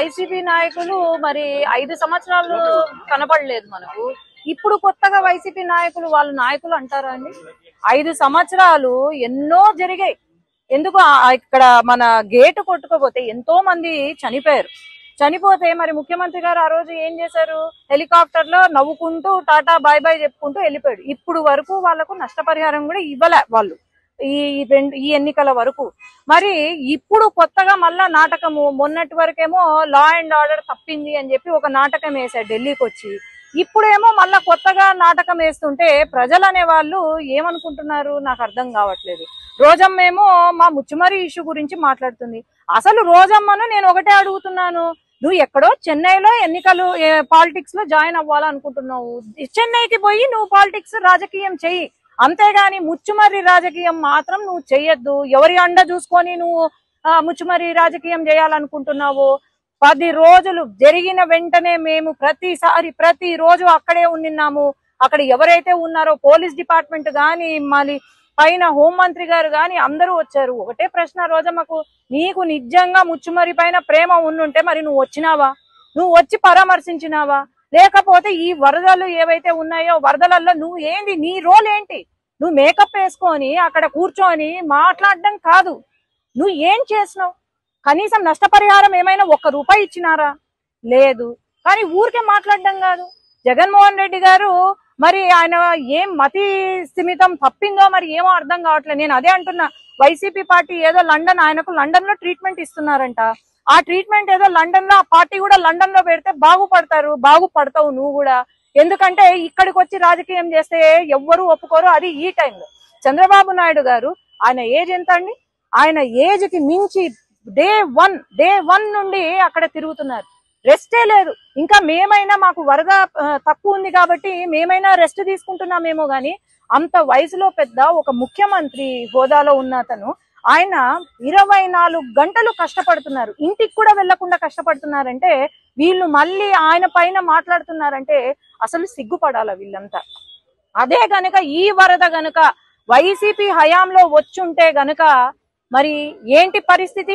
YCP నాయకులు మరి ఐదు సంవత్సరాలు కనపడలేదు మనకు ఇప్పుడు కొత్తగా వైసీపీ నాయకులు వాళ్ళు నాయకులు అంటారా అండి ఐదు సంవత్సరాలు ఎన్నో జరిగాయి ఎందుకు ఆ- ఇక్కడ మన గేటు కొట్టుకోపోతే ఎంతో మంది చనిపోయారు చనిపోతే మరి ముఖ్యమంత్రి గారు ఆ రోజు ఏం చేశారు హెలికాప్టర్ లో నవ్వుకుంటూ టాటా బాయ్ బాయ్ చెప్పుకుంటూ వెళ్ళిపోయాడు ఇప్పుడు వరకు వాళ్ళకు నష్టపరిహారం కూడా ఇవ్వలే వాళ్ళు ఈ రెండు ఈ ఎన్నికల వరకు మరి ఇప్పుడు కొత్తగా మళ్ళా నాటకము మొన్నటి వరకేమో లా అండ్ ఆర్డర్ తప్పింది అని చెప్పి ఒక నాటకం వేశారు ఢిల్లీకి వచ్చి ఇప్పుడేమో మళ్ళా కొత్తగా నాటకం వేస్తుంటే ప్రజలు అనే వాళ్ళు ఏమనుకుంటున్నారు నాకు అర్థం కావట్లేదు రోజమ్మ ఏమో మా ముచ్చుమరి ఇష్యూ గురించి మాట్లాడుతుంది అసలు రోజమ్మను నేను ఒకటే అడుగుతున్నాను నువ్వు ఎక్కడో చెన్నైలో ఎన్నికలు పాలిటిక్స్ లో జాయిన్ అవ్వాలనుకుంటున్నావు చెన్నైకి పోయి నువ్వు పాలిటిక్స్ రాజకీయం చెయ్యి అంతేగాని ముచ్చుమర్రి రాజకీయం మాత్రం నువ్వు చెయ్యొద్దు ఎవరి అండ చూసుకొని నువ్వు ఆ, ముచ్చుమర్రి రాజకీయం చేయాలనుకుంటున్నావు పది రోజులు జరిగిన వెంటనే మేము ప్రతిసారి ప్రతి రోజు అక్కడే ఉండిన్నాము అక్కడ ఎవరైతే ఉన్నారో పోలీస్ డిపార్ట్మెంట్ గాని మళ్ళీ పైన హోంమంత్రి గారు గాని అందరూ వచ్చారు ఒకటే ప్రశ్న రోజమ్మకు నీకు నిజంగా ముచ్చుమరి పైన ప్రేమ ఉండుంటే మరి నువ్వు వచ్చినావా నువ్వు వచ్చి పరామర్శించినావా లేకపోతే ఈ వరదలు ఏవైతే ఉన్నాయో వరదలలో నువ్వు ఏంది నీ రోల్ ఏంటి నువ్వు మేకప్ వేసుకొని అక్కడ కూర్చొని మాట్లాడడం కాదు నువ్వు ఏం చేసినావు కనీసం నష్టపరిహారం ఏమైనా ఒక్క రూపాయి ఇచ్చినారా లేదు కానీ ఊరికే మాట్లాడడం కాదు జగన్మోహన్ రెడ్డి గారు మరి ఆయన ఏం మతి స్థిమితం తప్పిందో మరి ఏమో అర్థం కావట్లేదు నేను అదే అంటున్నా వైసీపీ పార్టీ ఏదో లండన్ ఆయనకు లండన్ లో ట్రీట్మెంట్ ఇస్తున్నారంట ఆ ట్రీట్మెంట్ ఏదో లండన్ లో ఆ పార్టీ కూడా లండన్ లో పెడితే బాగుపడతారు బాగుపడతావు నువ్వు కూడా ఎందుకంటే ఇక్కడికి వచ్చి రాజకీయం చేస్తే ఎవ్వరూ ఒప్పుకోరు అది ఈ టైంలో చంద్రబాబు నాయుడు గారు ఆయన ఏజ్ ఎంత అండి ఆయన ఏజ్ కి మించి డే వన్ డే వన్ నుండి అక్కడ తిరుగుతున్నారు రెస్టే లేదు ఇంకా మేమైనా మాకు వరద ఆ, తక్కువ ఉంది కాబట్టి మేమైనా రెస్ట్ తీసుకుంటున్నామేమో గాని అంత వయసులో పెద్ద ఒక ముఖ్యమంత్రి హోదాలో ఉన్న అతను ఆయన ఇరవై నాలుగు గంటలు కష్టపడుతున్నారు ఇంటికి కూడా వెళ్లకుండా కష్టపడుతున్నారంటే వీళ్ళు మళ్ళీ ఆయన పైన మాట్లాడుతున్నారంటే అసలు సిగ్గుపడాల వీళ్ళంతా అదే గనుక ఈ వరద గనుక వైసీపీ హయాంలో వచ్చుంటే గనుక మరి ఏంటి పరిస్థితి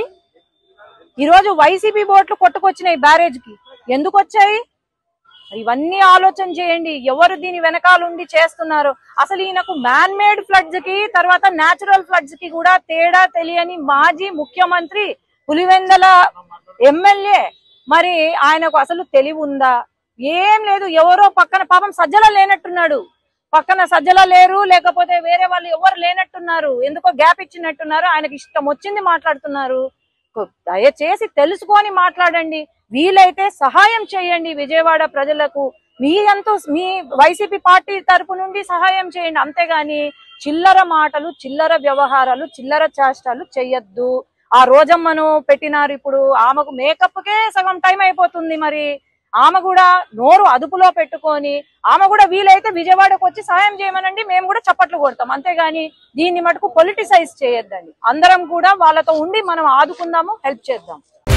ఈరోజు వైసీపీ బోట్లు కొట్టుకొచ్చినాయి బ్యారేజ్ కి ఎందుకు వచ్చాయి ఇవన్నీ ఆలోచన చేయండి ఎవరు దీని వెనకాలండి చేస్తున్నారు అసలు ఈయనకు మ్యాన్ మేడ్ ఫ్లడ్స్ కి తర్వాత నేచురల్ ఫ్లడ్స్ కి కూడా తేడా తెలియని మాజీ ముఖ్యమంత్రి పులివెందల ఎమ్మెల్యే మరి ఆయనకు అసలు తెలివి ఉందా ఏం లేదు ఎవరో పక్కన పాపం సజ్జల లేనట్టున్నాడు పక్కన సజ్జల లేరు లేకపోతే వేరే వాళ్ళు ఎవరు లేనట్టున్నారు ఎందుకో గ్యాప్ ఇచ్చినట్టున్నారు ఆయనకి ఇష్టం వచ్చింది మాట్లాడుతున్నారు కొ- దయచేసి తెలుసుకొని మాట్లాడండి వీలైతే సహాయం చేయండి విజయవాడ ప్రజలకు మీ ఎంతో మీ వైసీపీ పార్టీ తరపు నుండి సహాయం చేయండి అంతేగాని చిల్లర మాటలు చిల్లర వ్యవహారాలు చిల్లర చేష్టాలు చెయ్యొద్దు ఆ రోజమ్మను పెట్టినారు ఇప్పుడు ఆమెకు మేకప్ కే సగం టైం అయిపోతుంది మరి ఆమె కూడా నోరు అదుపులో పెట్టుకొని ఆమె కూడా వీలైతే విజయవాడకు వచ్చి సహాయం చేయమనండి మేము కూడా చప్పట్లు కొడతాం అంతేగాని దీన్ని మటుకు పొలిటిసైజ్ చేయొద్దండి అందరం కూడా వాళ్ళతో ఉండి మనం ఆదుకుందాము హెల్ప్ చేద్దాం